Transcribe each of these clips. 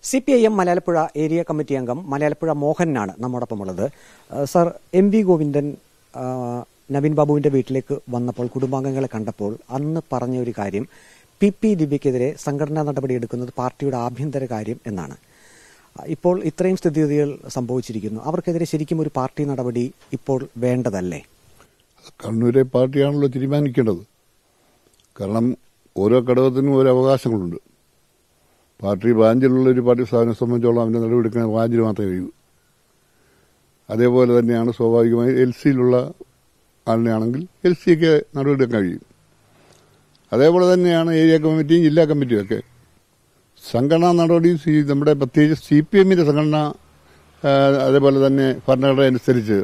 C P I M Malayalappuzha area committee അംഗം മലയാളപ്പുഴ മോഹനാണ് നമ്മോടൊപ്പം ഉള്ളത് ഏഹ് സർ എം വി ഗോവിന്ദൻ ആ, നവീൻ ബാബുവിന്റെ വീട്ടിലേക്ക് വന്നപ്പോൾ കുടുംബാംഗങ്ങളെ കണ്ടപ്പോൾ അന്ന് പറഞ്ഞ ഒരു കാര്യം പി പി ദിവ്യക്കെതിരെ സംഘടനാ നടപടിയെടുക്കുന്നത് പാർട്ടിയുടെ ആഭ്യന്തര കാര്യം എന്നാണ് ആ, ഇപ്പോൾ ഇത്രയും സ്ഥിതിഗതികൾ സംഭവിച്ചിരിക്കുന്നു അവർക്കെതിരെ ശരിക്കും ഒരു പാർട്ടി നടപടി ഇപ്പോൾ വേണ്ടതല്ലേ കണ്ണൂരെ പാർട്ടിയാണല്ലോ തീരുമാനിക്കേണ്ടത് കാരണം ഓരോ ഘടകത്തിനും ഓരോ അവകാശങ്ങളുണ്ട് പാർട്ടി ബ്രാഞ്ചിലുള്ള ഒരു പാർട്ടി സ്ഥാപനം സംബന്ധിച്ചോളം അവന്റെ നടപടിയെടുക്കാൻ ബ്രാഞ്ചിൽ മാത്രമേ കഴിയൂ അതേപോലെ തന്നെയാണ് സ്വാഭാവികമായി എൽ സിയിലുള്ള ആളിനെയാണെങ്കിൽ എൽ സിക്ക് നടപടിയെടുക്കാൻ കഴിയും അതേപോലെ തന്നെയാണ് ഏരിയ കമ്മിറ്റിയും ജില്ലാ കമ്മിറ്റിയും ഒക്കെ സംഘടനാ നടപടി സി- നമ്മുടെ പ്രത്യേകിച്ച് സി പി എമ്മിന്റെ സംഘടന ആ, അതേപോലെ തന്നെ ഭരണഘടന അനുസരിച്ച്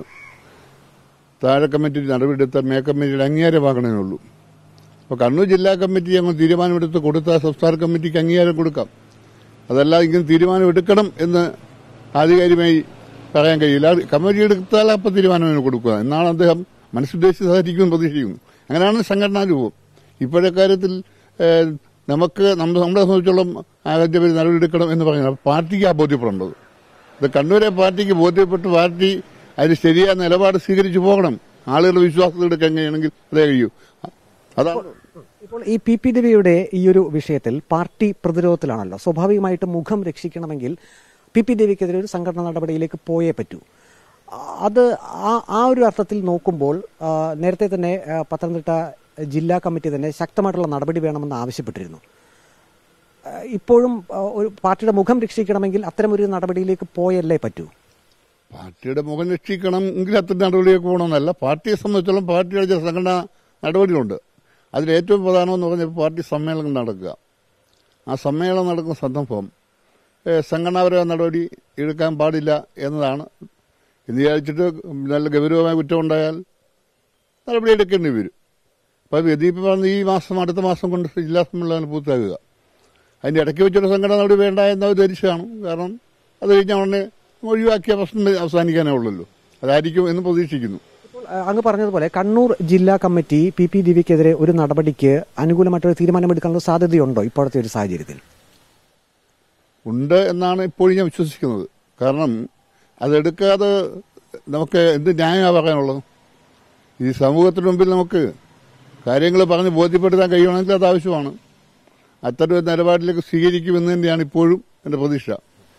താഴെ കമ്മിറ്റി നടപടിയെടുത്താൽ മേ കമ്മിറ്റിയുടെ അംഗീകാരം വാങ്ങണമേ ഉള്ളൂ അപ്പോൾ കണ്ണൂർ ജില്ലാ കമ്മിറ്റി അങ്ങ് തീരുമാനമെടുത്ത് കൊടുത്താൽ സംസ്ഥാന കമ്മിറ്റിക്ക് അംഗീകാരം കൊടുക്കാം അതല്ല ഇങ്ങനെ തീരുമാനമെടുക്കണം എന്ന് ആധികാരികമായി പറയാൻ കഴിയില്ല അത് കമ്മിറ്റി എടുത്താൽ അപ്പം തീരുമാനം കൊടുക്കുക എന്നാണ് അദ്ദേഹം മനസ്സുദ്ദേശിച്ചതായിരിക്കും പ്രതീക്ഷിക്കുന്നു അങ്ങനെയാണ് സംഘടനാ രൂപം ഇപ്പോഴത്തെ കാര്യത്തിൽ ഏഹ്, നമുക്ക് നമ്മ- നമ്മളെ സംബന്ധിച്ചോളം ആദ്യ പേര് നടപടിയെടുക്കണം എന്ന് പറയുന്നത് പാർട്ടിക്ക് ആ ബോധ്യപ്പെടേണ്ടത് ഇത് കണ്ണൂരെ പാർട്ടിക്ക് ബോധ്യപ്പെട്ട് പാർട്ടി അതിന് ശരിയായ നിലപാട് സ്വീകരിച്ചു പോകണം ആളുകളുടെ വിശ്വാസത്തിൽ എടുക്കാൻ കഴിയണമെങ്കിൽ അതേ കഴിയൂ അതാണ് ഇപ്പോൾ ഈ പി പി ദിവ്യയുടെ ഈ ഒരു വിഷയത്തിൽ പാർട്ടി പ്രതിരോധത്തിലാണല്ലോ സ്വാഭാവികമായിട്ടും മുഖം രക്ഷിക്കണമെങ്കിൽ പി പി ദേവിക്കെതിരെ ഒരു സംഘടനാ നടപടിയിലേക്ക് പോയേ പറ്റൂ ആ, അത് ആ ആ ഒരു അർത്ഥത്തിൽ നോക്കുമ്പോൾ ആ, നേരത്തെ തന്നെ ആ, പത്തനംതിട്ട ജില്ലാ കമ്മിറ്റി തന്നെ ശക്തമായിട്ടുള്ള നടപടി വേണമെന്ന് ആവശ്യപ്പെട്ടിരുന്നു ആ, ഇപ്പോഴും ആ, ഒരു പാർട്ടിയുടെ മുഖം രക്ഷിക്കണമെങ്കിൽ അത്തരമൊരു നടപടിയിലേക്ക് പോയല്ലേ പറ്റൂ പാർട്ടിയുടെ മുഖം രക്ഷിക്കണം എങ്കിൽ അത്ര നടപടിയൊക്കെ പോകണമെന്നല്ല പാർട്ടിയെ സംബന്ധിച്ചോളം പാർട്ടിയുടെ ചില സംഘടനാ നടപടികളുണ്ട് അതിൽ ഏറ്റവും പ്രധാനമെന്ന് പറഞ്ഞാൽ പാർട്ടി സമ്മേളനം നടക്കുക ആ സമ്മേളനം നടക്കുന്ന സന്ദർഭം ഏഹ്, സംഘടനാപരമായ നടപടി എടുക്കാൻ പാടില്ല എന്നതാണ് എന്ന് വിചാരിച്ചിട്ട് നല്ല ഗൗരവമായ കുറ്റമുണ്ടായാൽ നടപടി എടുക്കേണ്ടി വരും അപ്പോൾ വ്യതിയിപ്പ് പറഞ്ഞ ഈ മാസം അടുത്ത മാസം കൊണ്ട് ജില്ലാ സമ്മേളനം പൂർത്തിയാകുക അതിന്റെ ഇടയ്ക്ക് വെച്ചൊരു സംഘടന നടപടി വേണ്ട എന്ന് അവർ ധരിച്ചു കാണും കാരണം അത് കഴിഞ്ഞ ഉടനെ ഒഴിവാക്കിയ പ്രശ്നം അവസാനിക്കാനേ ഉള്ളല്ലോ അതായിരിക്കും എന്ന് പ്രതീക്ഷിക്കുന്നു ഇപ്പോൾ ആ, അങ്ങ് പറഞ്ഞതുപോലെ കണ്ണൂർ ജില്ലാ കമ്മിറ്റി പി പി ദിവ്യക്കെതിരെ ഒരു നടപടിക്ക് അനുകൂലമായിട്ടൊരു തീരുമാനമെടുക്കാനുള്ള സാധ്യതയുണ്ടോ ഇപ്പോഴത്തെ ഒരു സാഹചര്യത്തിൽ ഉണ്ട് എന്നാണ് ഇപ്പോഴും ഞാൻ വിശ്വസിക്കുന്നത് കാരണം അതെടുക്കാതെ നമുക്ക് എന്ത് ന്യായമാണ് പറയാനുള്ളത് ഈ സമൂഹത്തിന് മുമ്പിൽ നമുക്ക് കാര്യങ്ങൾ പറഞ്ഞ് ബോധ്യപ്പെടുത്താൻ കഴിയണമെങ്കിൽ അത് ആവശ്യമാണ് അത്തരം ഒരു നിലപാടിലേക്ക് സ്വീകരിക്കുമെന്ന് തന്നെയാണ് ഇപ്പോഴും എന്റെ പ്രതീക്ഷ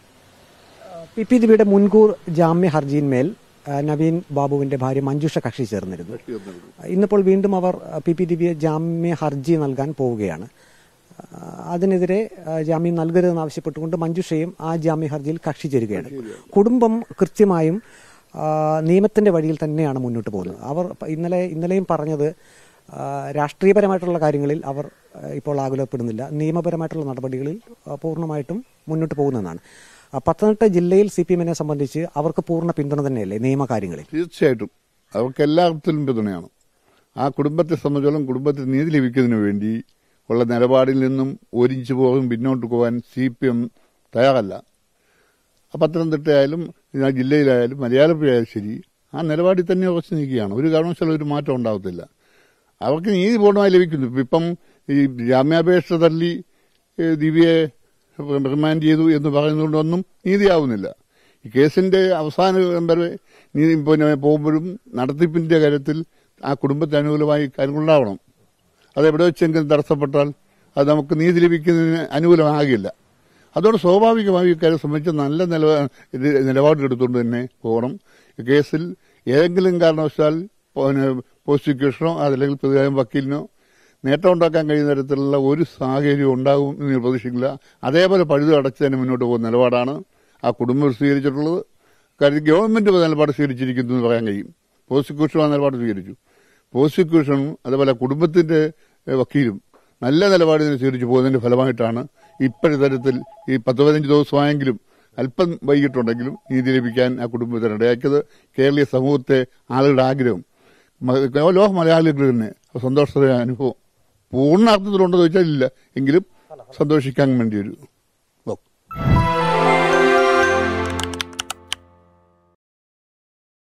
പി പി ദിവ്യയുടെ മുൻകൂർ ജാമ്യ ഹർജിയിന്മേൽ ആ, നവീൻ ബാബുവിന്റെ ഭാര്യ മഞ്ജുഷ കക്ഷി ചേർന്നിരുന്നു ഇന്നിപ്പോൾ വീണ്ടും അവർ ആ, പി പി ദിവ്യ ജാമ്യ ഹർജി നൽകാൻ പോവുകയാണ് ആ, അതിനെതിരെ ആ, ജാമ്യം നൽകരുതെന്ന് ആവശ്യപ്പെട്ടുകൊണ്ട് മഞ്ജുഷയും ആ ജാമ്യ ഹർജിയിൽ കക്ഷി ചേരുകയാണ് കുടുംബം കൃത്യമായും ആ, നിയമത്തിന്റെ വഴിയിൽ തന്നെയാണ് മുന്നോട്ട് പോകുന്നത് അവർ പ- ഇന്നലെ ഇന്നലെയും പറഞ്ഞത് ആ, രാഷ്ട്രീയപരമായിട്ടുള്ള കാര്യങ്ങളിൽ അവർ ആ, ഇപ്പോൾ ആകുലപ്പെടുന്നില്ല നിയമപരമായിട്ടുള്ള നടപടികളിൽ ആ, പൂർണ്ണമായിട്ടും മുന്നോട്ട് പോകുന്നതാണ് ആ, പത്തനംതിട്ട ജില്ലയിൽ സി പി എമ്മിനെ സംബന്ധിച്ച് അവർക്ക് പൂർണ്ണ പിന്തുണ തന്നെയല്ലേ നിയമകാര്യങ്ങളിൽ തീർച്ചയായിട്ടും അവർക്ക് എല്ലാത്തിലും പിന്തുണയാണ് ആ കുടുംബത്തെ സംബന്ധിച്ചോളം കുടുംബത്തിന് നീതി ലഭിക്കുന്നതിന് വേണ്ടി ഉള്ള നിലപാടിൽ നിന്നും ഒരിഞ്ച് പോകും പിന്നോട്ട് പോകാൻ സി പി എം തയ്യാറല്ല ആ പത്തനംതിട്ടയായാലും ആ ജില്ലയിലായാലും മലയാളപ്പുഴയായാലും ശരി ആ നിലപാടിൽ തന്നെ ഉറച്ചു നിൽക്കുകയാണ് ഒരു കാരണവശാലും ഒരു മാറ്റം ഉണ്ടാകത്തില്ല അവർക്ക് നീതി പൂർണ്ണമായി ലഭിക്കുന്നു ഇപ്പം ഈ ജാമ്യാപേക്ഷ തള്ളി ഏ, ദിവ്യയെ റിമാൻഡ് ചെയ്തു എന്ന് പറയുന്നതുകൊണ്ടൊന്നും നീതിയാവുന്നില്ല ഈ കേസിന്റെ അവസാനം വരെ നീതി പിന്നെ പോകുമ്പോഴും നടത്തിപ്പിന്റെ കാര്യത്തിൽ ആ കുടുംബത്തിന് അനുകൂലമായി കാര്യങ്ങളുണ്ടാവണം അത് എവിടെ വെച്ചെങ്കിലും തടസ്സപ്പെട്ടാൽ അത് നമുക്ക് നീതി ലഭിക്കുന്നതിന് അനുകൂലമാകില്ല അതോടെ സ്വാഭാവികമായി ഇക്കാര്യം സംബന്ധിച്ച് നല്ല നിലപാ ഇത് നിലപാടെടുത്തുകൊണ്ട് തന്നെ പോകണം ഈ കേസിൽ ഏതെങ്കിലും കാരണവശാൽ പിന്നെ പ്രോസിക്യൂഷനോ അതല്ലെങ്കിൽ പ്രതികാരം വക്കീലിനോ നേട്ടം ഉണ്ടാക്കാൻ കഴിയുന്ന തരത്തിലുള്ള ഒരു സാഹചര്യം ഉണ്ടാകും എന്ന് ഞാൻ പ്രതീക്ഷിക്കില്ല അതേപോലെ പഴുത് അടച്ച് തന്നെ മുന്നോട്ട് പോകുന്ന നിലപാടാണ് ആ കുടുംബം സ്വീകരിച്ചിട്ടുള്ളത് കാര്യം ഗവൺമെന്റ് നിലപാട് സ്വീകരിച്ചിരിക്കുന്നു എന്ന് പറയാൻ കഴിയും പ്രോസിക്യൂഷൻ ആ നിലപാട് സ്വീകരിച്ചു പ്രോസിക്യൂഷനും അതേപോലെ കുടുംബത്തിന്റെ ഏഹ്, വക്കീലും നല്ല നിലപാട് ഇതിനെ സ്വീകരിച്ചു പോകുന്നതിന്റെ ഫലമായിട്ടാണ് ഇപ്പോഴത്തെ തരത്തിൽ ഈ പത്ത് പതിനഞ്ച് ദിവസമായെങ്കിലും അല്പം വൈകിട്ടുണ്ടെങ്കിലും നീതി ലഭിക്കാൻ ആ കുടുംബത്തിന് ഇടയാക്കിയത് കേരളീയ സമൂഹത്തെ ആളുകളുടെ ആഗ്രഹം മ- ലോക മലയാളികൾ തന്നെ സന്തോഷകരമായ അനുഭവം പൂർണ്ണ അർത്ഥത്തിലുണ്ടോ ചോദിച്ചാൽ ഇല്ല എങ്കിലും സന്തോഷിക്കാൻ വേണ്ടി ഒരു